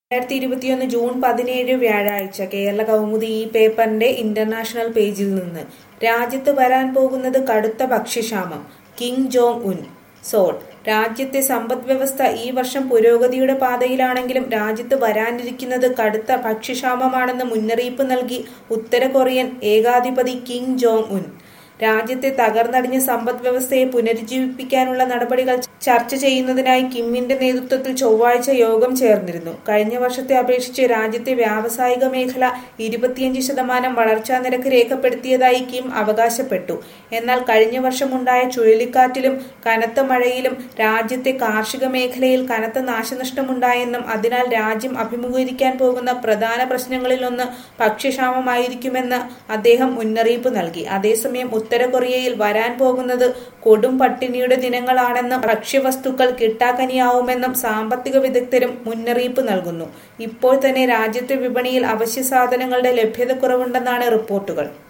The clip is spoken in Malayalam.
രണ്ടായിരത്തി ഇരുപത്തിയൊന്ന് ജൂൺ പതിനേഴ് വ്യാഴാഴ്ച കേരള കൗമുദി ഈ പേപ്പറിന്റെ ഇന്റർനാഷണൽ പേജിൽ നിന്ന് രാജ്യത്ത് വരാൻ പോകുന്നത് കടുത്ത ഭക്ഷ്യക്ഷാമം കിങ് ജോങ് ഉൻ സോൾ രാജ്യത്തെ സമ്പദ് വ്യവസ്ഥ ഈ വർഷം പുരോഗതിയുടെ പാതയിലാണെങ്കിലും രാജ്യത്ത് വരാനിരിക്കുന്നത് കടുത്ത ഭക്ഷ്യക്ഷാമമാണെന്ന് മുന്നറിയിപ്പ് നൽകി ഉത്തര കൊറിയൻ ഏകാധിപതി കിങ് ജോങ് ഉൻ രാജ്യത്തെ തകർന്നടിഞ്ഞ സമ്പദ് വ്യവസ്ഥയെ പുനരുജ്ജീവിപ്പിക്കാനുള്ള നടപടികൾ ചർച്ച ചെയ്യുന്നതിനായി കിമ്മിന്റെ നേതൃത്വത്തിൽ ചൊവ്വാഴ്ച യോഗം ചേർന്നിരുന്നു കഴിഞ്ഞ വർഷത്തെ അപേക്ഷിച്ച് രാജ്യത്തെ വ്യാവസായിക മേഖല ഇരുപത്തിയഞ്ച് ശതമാനം വളർച്ചാ നിരക്ക് രേഖപ്പെടുത്തിയതായി കിം അവകാശപ്പെട്ടു എന്നാൽ കഴിഞ്ഞ വർഷമുണ്ടായ ചുഴലിക്കാറ്റിലും കനത്ത മഴയിലും രാജ്യത്തെ കാർഷിക മേഖലയിൽ കനത്ത നാശനഷ്ടമുണ്ടായെന്നും അതിനാൽ രാജ്യം അഭിമുഖീകരിക്കാൻ പോകുന്ന പ്രധാന പ്രശ്നങ്ങളിലൊന്ന് ഭക്ഷ്യക്ഷാമമായിരിക്കുമെന്ന് അദ്ദേഹം മുന്നറിയിപ്പ് നൽകി അതേസമയം ഉത്തര കൊറിയയിൽ വരാൻ പോകുന്നത് കൊടും പട്ടിണിയുടെ ദിനങ്ങളാണെന്നും ഭക്ഷ്യവസ്തുക്കൾ കിട്ടാക്കനിയാവുമെന്നും സാമ്പത്തിക വിദഗ്ധരും മുന്നറിയിപ്പ് നൽകുന്നു ഇപ്പോൾ തന്നെ രാജ്യത്തെ വിപണിയിൽ അവശ്യ സാധനങ്ങളുടെ ലഭ്യതക്കുറവുണ്ടെന്നാണ് റിപ്പോർട്ടുകൾ